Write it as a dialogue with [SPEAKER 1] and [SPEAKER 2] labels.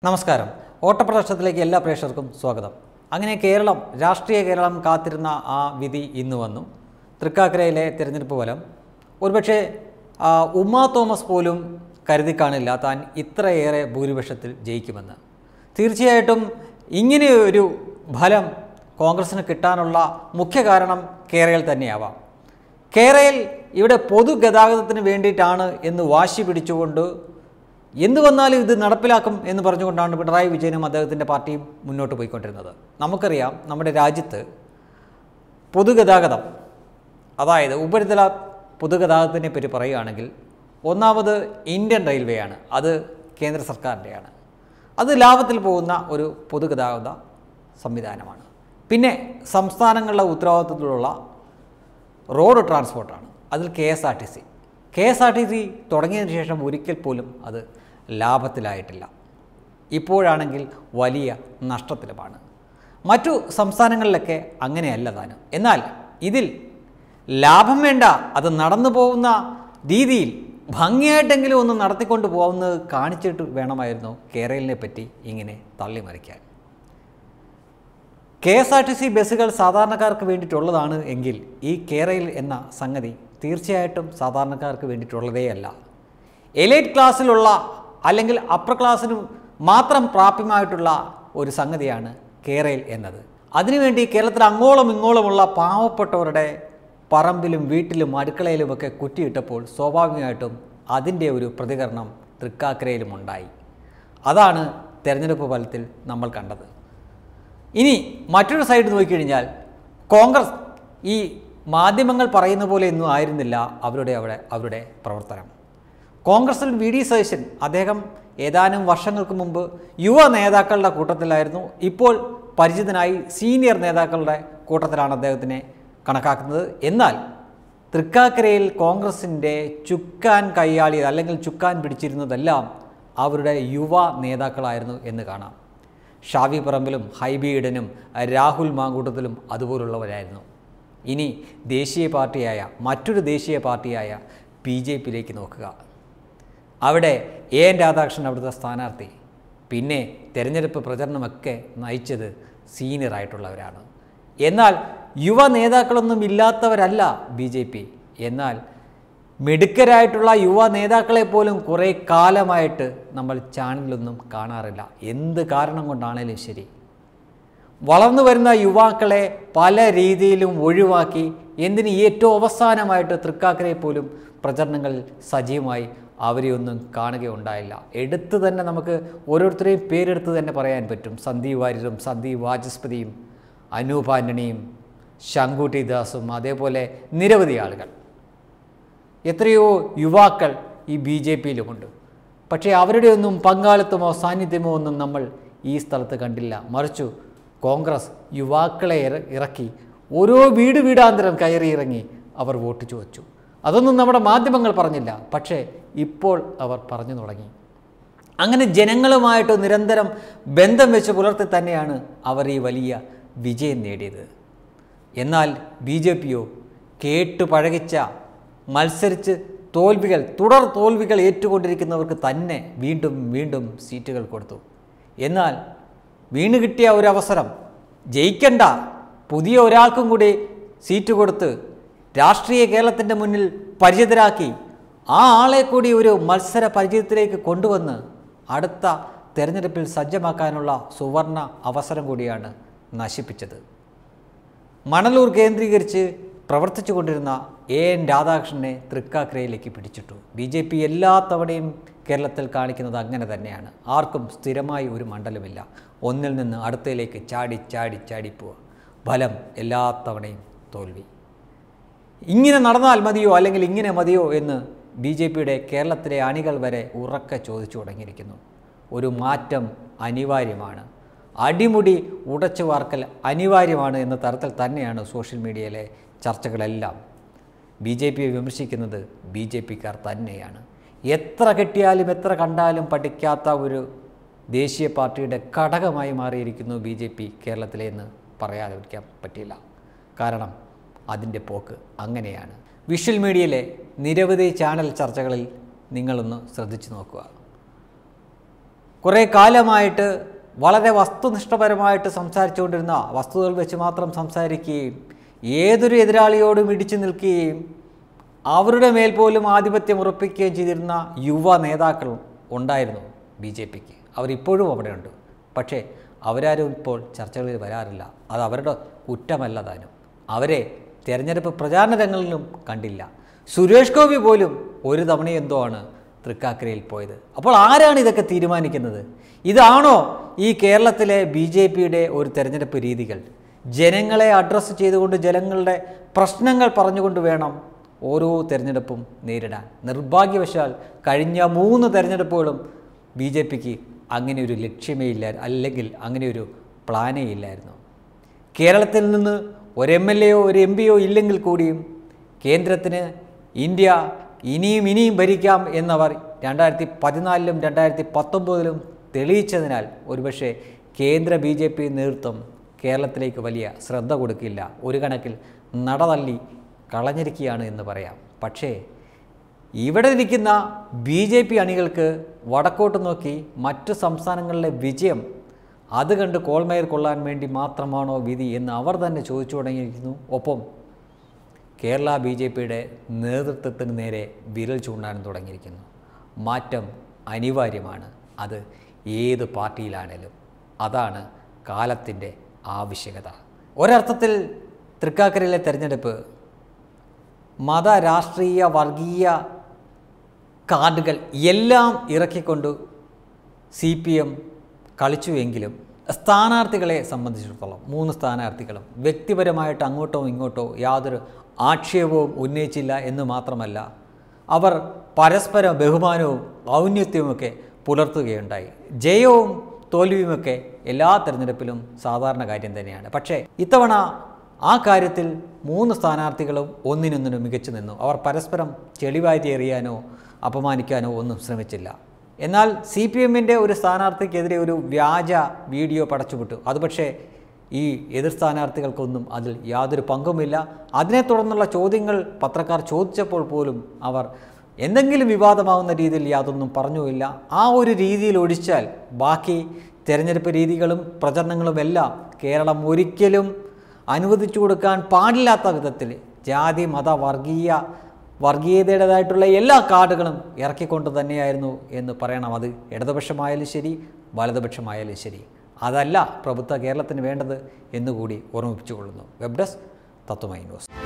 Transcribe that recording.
[SPEAKER 1] നമസ്കാരം ഓട്ടപ്രദർശനത്തിലേക്ക് എല്ലാ പ്രേക്ഷകർക്കും സ്വാഗതം അങ്ങനെ കേരളം രാഷ്ട്രീയ കേരളം കാത്തിരുന്ന ആ വിധി ഇന്ന് വന്നു തൃക്കാക്കരയിലെ തിരഞ്ഞെടുപ്പ് ഫലം ഒരുപക്ഷെ ആ, ഉമാ തോമസ് പോലും കരുതി കാണില്ല താൻ ഇത്രയേറെ ഭൂരിപക്ഷത്തിൽ ജയിക്കുമെന്ന് തീർച്ചയായിട്ടും ഇങ്ങനെ ഒരു ഫലം കോൺഗ്രസിന് കിട്ടാനുള്ള മുഖ്യ കാരണം കേരളയിൽ തന്നെയാവാം കേരളയിൽ ഇവിടെ പൊതുഗതാഗതത്തിന് വേണ്ടിയിട്ടാണ് എന്ന് വാശി പിടിച്ചുകൊണ്ട് എന്തു വന്നാലും ഇത് നടപ്പിലാക്കും എന്ന് പറഞ്ഞുകൊണ്ടാണ് പിണറായി വിജയനും അദ്ദേഹത്തിൻ്റെ പാർട്ടിയും മുന്നോട്ട് പോയിക്കൊണ്ടിരുന്നത് നമുക്കറിയാം നമ്മുടെ രാജ്യത്ത് പൊതുഗതാഗതം അതായത് ഉപരിതല പൊതുഗതാഗതത്തിനെ പറ്റി പറയുകയാണെങ്കിൽ ഒന്നാമത് ഇന്ത്യൻ റെയിൽവേ ആണ് അത് കേന്ദ്ര സർക്കാരിൻ്റെയാണ് അത് ലാഭത്തിൽ പോകുന്ന ഒരു പൊതുഗതാഗത സംവിധാനമാണ് പിന്നെ സംസ്ഥാനങ്ങളുടെ ഉത്തരവാദിത്വത്തിലുള്ള റോഡ് ട്രാൻസ്പോർട്ടാണ് അതിൽ K S R T C K S R T C തുടങ്ങിയതിന് ശേഷം ഒരിക്കൽ പോലും അത് ലാഭത്തിലായിട്ടില്ല ഇപ്പോഴാണെങ്കിൽ വലിയ നഷ്ടത്തിലുമാണ് മറ്റു സംസ്ഥാനങ്ങളിലൊക്കെ അങ്ങനെയല്ല താനും എന്നാൽ ഇതിൽ ലാഭം വേണ്ട അത് നടന്നു പോകുന്ന രീതിയിൽ ഭംഗിയായിട്ടെങ്കിലും ഒന്ന് നടത്തിക്കൊണ്ട് പോകുന്നത് കാണിച്ചിട്ട് വേണമായിരുന്നു കേരളിനെ പറ്റി ഇങ്ങനെ തള്ളിമറിക്കാൻ K S R T C ബസ്സുകൾ സാധാരണക്കാർക്ക് വേണ്ടിയിട്ടുള്ളതാണ് എങ്കിൽ ഈ കേരയിൽ എന്ന സംഗതി തീർച്ചയായിട്ടും സാധാരണക്കാർക്ക് വേണ്ടിയിട്ടുള്ളതേയല്ല എലൈറ്റ് ക്ലാസ്സിലുള്ള അല്ലെങ്കിൽ അപ്പർ ക്ലാസ്സിന് മാത്രം പ്രാപ്യമായിട്ടുള്ള ഒരു സംഗതിയാണ് കേരയിൽ എന്നത് അതിനുവേണ്ടി കേരളത്തിൽ അങ്ങോളം ഇങ്ങോളമുള്ള പാവപ്പെട്ടവരുടെ പറമ്പിലും വീട്ടിലും അടുക്കളയിലുമൊക്കെ കുറ്റിയിട്ടപ്പോൾ സ്വാഭാവികമായിട്ടും അതിൻ്റെ ഒരു പ്രതികരണം തൃക്കാക്കരയിലും ഉണ്ടായി അതാണ് തെരഞ്ഞെടുപ്പ് ഫലത്തിൽ നമ്മൾ കണ്ടത് ഇനി മറ്റൊരു സൈഡ് നോക്കിക്കഴിഞ്ഞാൽ കോൺഗ്രസ് ഈ മാധ്യമങ്ങൾ പറയുന്ന പോലെ ഒന്നും ആയിരുന്നില്ല അവരുടെ അവിടെ അവരുടെ പ്രവർത്തനം കോൺഗ്രസിൽ വി ഡി സതീശൻ അദ്ദേഹം ഏതാനും വർഷങ്ങൾക്ക് മുമ്പ് യുവ നേതാക്കളുടെ കൂട്ടത്തിലായിരുന്നു ഇപ്പോൾ പരിചിതനായി സീനിയർ നേതാക്കളുടെ കൂട്ടത്തിലാണ് അദ്ദേഹത്തിനെ കണക്കാക്കുന്നത് എന്നാൽ തൃക്കാക്കരയിൽ കോൺഗ്രസിൻ്റെ ചുക്കാൻ കൈയാളിയത് അല്ലെങ്കിൽ ചുക്കാൻ പിടിച്ചിരുന്നതെല്ലാം അവരുടെ യുവ നേതാക്കളായിരുന്നു എന്ന് കാണാം ഷാവി പറമ്പിലും ഹൈബി ഈഡനും രാഹുൽ മാങ്കൂട്ടത്തിലും അതുപോലുള്ളവരായിരുന്നു ഇനി ദേശീയ പാർട്ടിയായ മറ്റൊരു ദേശീയ പാർട്ടിയായ ബി ജെ പിയിലേക്ക് നോക്കുക അവിടെ എ എൻ രാധാകൃഷ്ണൻ അവിടുത്തെ സ്ഥാനാർത്ഥി പിന്നെ തെരഞ്ഞെടുപ്പ് പ്രചരണമൊക്കെ നയിച്ചത് സീനിയറായിട്ടുള്ളവരാണ് എന്നാൽ യുവ നേതാക്കളൊന്നും ഇല്ലാത്തവരല്ല ബി ജെ പി എന്നാൽ മിടുക്കരായിട്ടുള്ള യുവ നേതാക്കളെ പോലും കുറേ കാലമായിട്ട് നമ്മൾ ചാനലിലൊന്നും കാണാറില്ല എന്ത് കാരണം കൊണ്ടാണേലും ശരി വളർന്നു വരുന്ന യുവാക്കളെ പല രീതിയിലും ഒഴിവാക്കി എന്തിന് ഏറ്റവും അവസാനമായിട്ട് തൃക്കാക്കരയെ പോലും പ്രചരണങ്ങളിൽ സജീവമായി അവരെയൊന്നും കാണുകയുണ്ടായില്ല എടുത്ത് തന്നെ നമുക്ക് ഓരോരുത്തരെയും പേരെടുത്ത് തന്നെ പറയാൻ പറ്റും സന്ദീപ് വാര്യരും സന്ദീപ് വാചസ്പതിയും അനൂപ് ആൻ്റണിയും ശങ്കുട്ടി ദാസും അതേപോലെ നിരവധി ആളുകൾ എത്രയോ യുവാക്കൾ ഈ ബി ജെ പിയിലുമുണ്ട് പക്ഷേ അവരുടെ ഒന്നും പങ്കാളിത്തമോ സാന്നിധ്യമോ ഒന്നും നമ്മൾ ഈ സ്ഥലത്ത് കണ്ടില്ല മറിച്ചു കോൺഗ്രസ് യുവാക്കളെ ഇറ- ഇറക്കി ഓരോ വീട് വീടാന്തരം കയറി ഇറങ്ങി അവർ വോട്ട് ചോദിച്ചു അതൊന്നും നമ്മുടെ മാധ്യമങ്ങൾ പറഞ്ഞില്ല പക്ഷേ ഇപ്പോൾ അവർ പറഞ്ഞു തുടങ്ങി അങ്ങനെ ജനങ്ങളുമായിട്ട് നിരന്തരം ബന്ധം വെച്ച് പുലർത്തി തന്നെയാണ് അവർ ഈ വലിയ വിജയം നേടിയത് എന്നാൽ ബി ജെ പിയോ കേട്ടു പഴകിച്ച മത്സരിച്ച് തോൽവികൾ തുടർ തോൽവികൾ ഏറ്റുകൊണ്ടിരിക്കുന്നവർക്ക് തന്നെ വീണ്ടും വീണ്ടും സീറ്റുകൾ കൊടുത്തു എന്നാൽ വീണ് കിട്ടിയ ഒരു അവസരം ജയിക്കണ്ട പുതിയ ഒരാൾക്കും കൂടി സീറ്റ് കൊടുത്ത് രാഷ്ട്രീയ കേരളത്തിൻ്റെ മുന്നിൽ പരിചിതരാക്കി ആ ആളെ കൂടി ഒരു മത്സര പരിചയത്തിലേക്ക് കൊണ്ടുവന്ന് അടുത്ത തെരഞ്ഞെടുപ്പിൽ സജ്ജമാക്കാനുള്ള സുവർണ അവസരം കൂടിയാണ് നശിപ്പിച്ചത് മണലൂർ കേന്ദ്രീകരിച്ച് പ്രവർത്തിച്ചു കൊണ്ടിരുന്ന എ എൻ രാധാകൃഷ്ണനെ തൃക്കാക്കരയിലേക്ക് പിടിച്ചിട്ടു ബി ജെ പി എല്ലാ തവണയും കേരളത്തിൽ കാണിക്കുന്നത് അങ്ങനെ തന്നെയാണ് ആർക്കും സ്ഥിരമായി ഒരു മണ്ഡലമില്ല ഒന്നിൽ നിന്ന് അടുത്തയിലേക്ക് ചാടി ചാടി ചാടി പോവുക ഫലം എല്ലാ തവണയും തോൽവി ഇങ്ങനെ നടന്നാൽ മതിയോ അല്ലെങ്കിൽ ഇങ്ങനെ മതിയോ എന്ന് ബി ജെ പിയുടെ കേരളത്തിലെ അണികൾ വരെ ഉറക്കെ ചോദിച്ചു തുടങ്ങിയിരിക്കുന്നു ഒരു മാറ്റം അനിവാര്യമാണ് അടിമുടി ഉടച്ചു വാർക്കൽ അനിവാര്യമാണ് എന്ന തരത്തിൽ തന്നെയാണ് സോഷ്യൽ മീഡിയയിലെ ചർച്ചകളെല്ലാം ബി ജെ പിയെ വിമർശിക്കുന്നത് ബി ജെ പിക്കാർ തന്നെയാണ് എത്ര കിട്ടിയാലും എത്ര കണ്ടാലും പഠിക്കാത്ത ഒരു ദേശീയ പാർട്ടിയുടെ ഘടകമായി മാറിയിരിക്കുന്നു ബി ജെ പി കേരളത്തിലെ എന്ന് പറയാതിരിക്കാൻ പറ്റില്ല കാരണം അതിൻ്റെ പോക്ക് അങ്ങനെയാണ് വിഷ്വൽ മീഡിയയിലെ നിരവധി ചാനൽ ചർച്ചകളിൽ നിങ്ങളൊന്ന് ശ്രദ്ധിച്ചു നോക്കുക കുറേ കാലമായിട്ട് വളരെ വസ്തുനിഷ്ഠപരമായിട്ട് സംസാരിച്ചുകൊണ്ടിരുന്ന വസ്തുതകൾ വെച്ച് മാത്രം സംസാരിക്കുകയും ഏതൊരു എതിരാളിയോടും ഇടിച്ചു നിൽക്കുകയും അവരുടെ മേൽ പോലും ആധിപത്യം ഉറപ്പിക്കുകയും ചെയ്തിരുന്ന യുവ നേതാക്കൾ ഉണ്ടായിരുന്നു ബി ജെ പിക്ക് അവരിപ്പോഴും അവിടെയുണ്ട് പക്ഷേ അവരാരും ഇപ്പോൾ ചർച്ചകളിൽ വരാറില്ല അത് അവരുടെ കുറ്റമല്ല താനും അവരെ തിരഞ്ഞെടുപ്പ് പ്രചാരണ രംഗങ്ങളിലും കണ്ടില്ല സുരേഷ് ഗോപി പോലും ഒരു തവണ എന്തോ ആണ് തൃക്കാക്കരയിൽ പോയത് അപ്പോൾ ആരാണ് ഇതൊക്കെ തീരുമാനിക്കുന്നത് ഇതാണോ ഈ കേരളത്തിലെ ബി ജെ പിയുടെ ഒരു തെരഞ്ഞെടുപ്പ് രീതികൾ ജനങ്ങളെ അഡ്രസ്സ് ചെയ്തുകൊണ്ട് ജനങ്ങളുടെ പ്രശ്നങ്ങൾ പറഞ്ഞുകൊണ്ട് വേണം ഓരോ തെരഞ്ഞെടുപ്പും നേരിടാൻ നിർഭാഗ്യവശാൽ കഴിഞ്ഞ മൂന്ന് തെരഞ്ഞെടുപ്പുകളും ബി ജെ പിക്ക് അങ്ങനെ ഒരു ലക്ഷ്യമേ ഇല്ല അല്ലെങ്കിൽ അങ്ങനെ ഒരു പ്ലാനേ ഇല്ലായിരുന്നു കേരളത്തിൽ നിന്ന് ഒരു എം എൽ എയോ ഒരു എം പിയോ ഇല്ലെങ്കിൽ കൂടിയും കേന്ദ്രത്തിന് ഇന്ത്യ ഇനിയും ഇനിയും ഭരിക്കാം എന്നവർ രണ്ടായിരത്തി പതിനാലിലും രണ്ടായിരത്തി പത്തൊമ്പതിലും തെളിയിച്ചതിനാൽ ഒരുപക്ഷെ കേന്ദ്ര ബി ജെ പി നേതൃത്വം കേരളത്തിലേക്ക് വലിയ ശ്രദ്ധ കൊടുക്കില്ല ഒരു കണക്കിൽ നടതള്ളി കളഞ്ഞിരിക്കുകയാണ് എന്ന് പറയാം പക്ഷേ ഇവിടെ ഇരിക്കുന്ന ബി ജെ പി അണികൾക്ക് വടക്കോട്ട് നോക്കി മറ്റു സംസ്ഥാനങ്ങളിലെ വിജയം അത് കണ്ട് കോൾമേർ കൊള്ളാൻ വേണ്ടി മാത്രമാണോ വിധി എന്ന് അവർ തന്നെ ചോദിച്ചു തുടങ്ങിയിരിക്കുന്നു ഒപ്പം കേരള ബി ജെ പിയുടെ നേതൃത്വത്തിന് നേരെ വിരൽ ചൂണ്ടാനും തുടങ്ങിയിരിക്കുന്നു മാറ്റം അനിവാര്യമാണ് അത് ഏത് പാർട്ടിയിലാണേലും അതാണ് കാലത്തിൻ്റെ ആവശ്യകത ഒരർത്ഥത്തിൽ തൃക്കാക്കരയിലെ തെരഞ്ഞെടുപ്പ് മത രാഷ്ട്രീയ വർഗീയ കാർഡുകൾ എല്ലാം ഇറക്കിക്കൊണ്ട് സി പി എം കളിച്ചുവെങ്കിലും സ്ഥാനാർത്ഥികളെ സംബന്ധിച്ചിടത്തോളം മൂന്ന് സ്ഥാനാർത്ഥികളും വ്യക്തിപരമായിട്ട് അങ്ങോട്ടോ ഇങ്ങോട്ടോ യാതൊരു ആക്ഷേപവും ഉന്നയിച്ചില്ല എന്ന് മാത്രമല്ല അവർ പരസ്പര ബഹുമാനവും ഔന്നത്യവുമൊക്കെ പുലർത്തുകയുണ്ടായി ജയവും തോൽവിയുമൊക്കെ എല്ലാ തെരഞ്ഞെടുപ്പിലും സാധാരണ കാര്യം തന്നെയാണ് പക്ഷേ ഇത്തവണ ആ കാര്യത്തിൽ മൂന്ന് സ്ഥാനാർത്ഥികളും ഒന്നിനൊന്നിനും മികച്ചു നിന്നു അവർ പരസ്പരം ചെളിവാരി എറിയാനോ അപമാനിക്കാനോ ഒന്നും ശ്രമിച്ചില്ല എന്നാൽ സി പി എമ്മിൻ്റെ ഒരു സ്ഥാനാർത്ഥിക്കെതിരെ ഒരു വ്യാജ വീഡിയോ പടച്ചുവിട്ടു അത് പക്ഷേ ഈ എതിർ സ്ഥാനാർത്ഥികൾക്കൊന്നും അതിൽ യാതൊരു പങ്കുമില്ല അതിനെ തുടർന്നുള്ള ചോദ്യങ്ങൾ പത്രക്കാർ ചോദിച്ചപ്പോൾ പോലും അവർ എന്തെങ്കിലും വിവാദമാവുന്ന രീതിയിൽ യാതൊന്നും പറഞ്ഞുമില്ല ആ ഒരു രീതിയിൽ ഒഴിച്ചാൽ ബാക്കി തിരഞ്ഞെടുപ്പ് രീതികളും പ്രചരണങ്ങളും എല്ലാം കേരളം ഒരിക്കലും അനുവദിച്ചു കൊടുക്കാൻ പാടില്ലാത്ത വിധത്തിൽ ജാതി മത വർഗീയ വർഗീയതയുടേതായിട്ടുള്ള എല്ലാ കാർഡുകളും ഇറക്കിക്കൊണ്ട് തന്നെയായിരുന്നു എന്ന് പറയണം അത് ഇടതുപക്ഷമായാലും ശരി വലതുപക്ഷമായാലും ശരി അതല്ല പ്രഭുത്വ കേരളത്തിന് വേണ്ടത് എന്നുകൂടി ഓർമ്മിപ്പിച്ചുകൊള്ളുന്നു വെബ് ഡെസ്ക് തത്വമൈ ന്യൂസ്